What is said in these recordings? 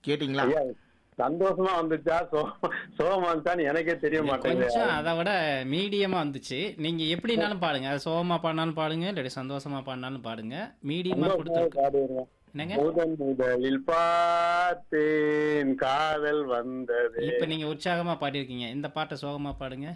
கேட்டிங்களா ஐயா சந்தோஷமா வந்துச்சா சோ- சோகமா வந்துச்சான்னு எனக்கே தெரிய மாட்டேங்குது கொஞ்சம் அதை விட மீடியமா வந்துச்சு நீங்க எப்படினாலும் பாடுங்க அது சோகமா பாடினாலும் பாடுங்க இல்லாட்டி சந்தோஷமா பாடினாலும் பாடுங்க மீடியமா கொடுத்துருக்கு பாடுங்க என்னங்க முதன் முதலில் பார்த்தேன் காதல் வந்தது இப்ப நீங்க உற்சாகமா பாடியிருக்கீங்க இந்த பாட்டை சோகமா பாடுங்க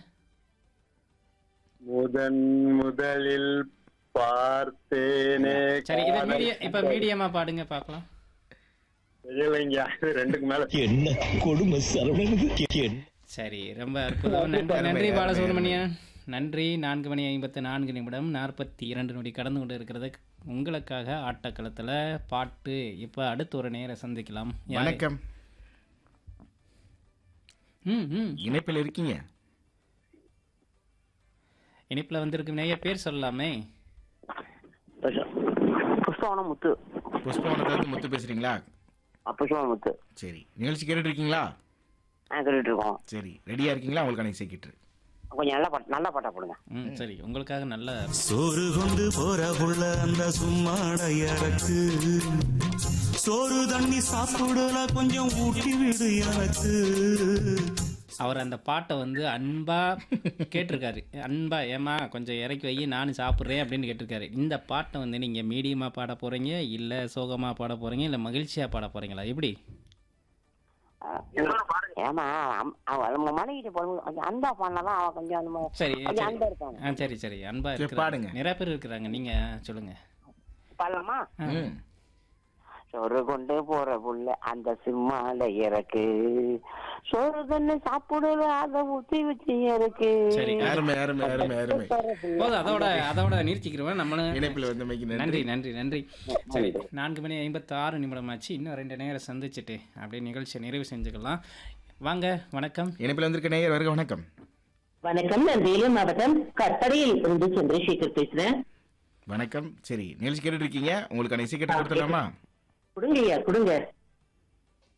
முதன் முதலில் பார்த்தேனே சரி இத காதல் மீடியம் இப்ப வந்தது. மீடியமா பாடுங்க பார்க்கலாம் இல்லைங்க இது ரெண்டுக்கு மேல என்ன கொடுமை சரவணனுக்கு என்ன சரி ரொம்ப அற்புதம் நன்றி அருமை, நன்றி அருமை, பாலசுப்ரமணியன் நன்றி நான்கு மணி ஐம்பத்து நான்கு நிமிடம் நாற்பத்தி இரண்டு நொடி கடந்து கொண்டு இருக்கிறது உங்களுக்காக ஆட்டக்களத்தில் பாட்டு இப்போ அடுத்து ஒரு நேரம் சந்திக்கலாம் யாரு? வணக்கம் ம் ம் இணைப்பில் இருக்கீங்க இனிப்பில் வந்திருக்கும் நேய பேர் சொல்லலாமே புஷ்பவனம் முத்து புஷ்பவனத்திலிருந்து முத்து பேசுறீங்களா புஷ்பவனம் முத்து சரி நிகழ்ச்சி கேட்டுட்டு இருக்கீங்களா ஆ கேட்டுட்டு இருக்கோம் சரி ரெடியா இருக்கீங்களா உங்களுக்கு அன்னைக்கு சேர்க்கிட்டு கொஞ்சம் நல்ல பாட்டு நல்ல பாட்டா போடுங்க ம் சரி உங்களுக்காக நல்ல சோறு கொண்டு போற புள்ள அந்த சும்மாடையறக்கு சோறு தண்ணி சாப்பிடல கொஞ்சம் ஊட்டி விடு எனக்கு அவர் அந்த பாட்டை வந்து அன்பா கேட்டிருக்காரு அன்பா ஏமா கொஞ்சம் இறக்கி வை நானும் சாப்பிட்றேன் அப்படின்னு கேட்டிருக்காரு இந்த பாட்டை வந்து நீங்கள் மீடியமாக பாட போகிறீங்க இல்லை சோகமாக பாட போகிறீங்க இல்லை மகிழ்ச்சியாக பாட போகிறீங்களா எப்படி ஏமா அம்- அவ நம்ம மனைவிட்டு போடும்போது கொஞ்சம் அன்பா பண்ணலாம் அவன் கொஞ்சம் அந்த மாதிரி- சரி கொஞ்சம் சரி அன்பா இருக்காங்க ஆ சரி சரி அன்பா சரி, இருக்கிறாங்க பாடுங்க. நிறைய பேர் இருக்கிறாங்க நீங்கள் சொல்லுங்க பாடலாமா ம் சோறு கொண்டு போற புள்ள அந்த சிம்மால இறக்கு சோறு தண்ணி சாப்பிடல அதை ஊத்தி வச்சு இறக்கு சரி அருமை அருமை அருமை அருமை போதும் அதோட அதோட நிறுத்திக்கிறோம் நம்மளும் இணைப்பில் வந்தமைக்கு நன்றி நன்றி நன்றி நன்றி சரி நான்கு மணி ஐம்பத்தி ஆறு நிமிடம் ஆச்சு இன்னும் ரெண்டு நேரம் சந்திச்சுட்டு அப்படியே நிகழ்ச்சியை நிறைவு செஞ்சுக்கலாம் வாங்க வணக்கம் இணைப்பில் வந்திருக்க நேயர் வருக வணக்கம் வணக்கம் நான் வேலூர் மாவட்டம் கற்படையில் இருந்து சந்திரசேகர் பேசுறேன் வணக்கம் சரி நிகழ்ச்சி கேட்டுட்டு இருக்கீங்க உங்களுக்கு அன்னைக்கு கேட்டு கொடுத்துடலாமா கொடுங்கய்யா கொடுங்க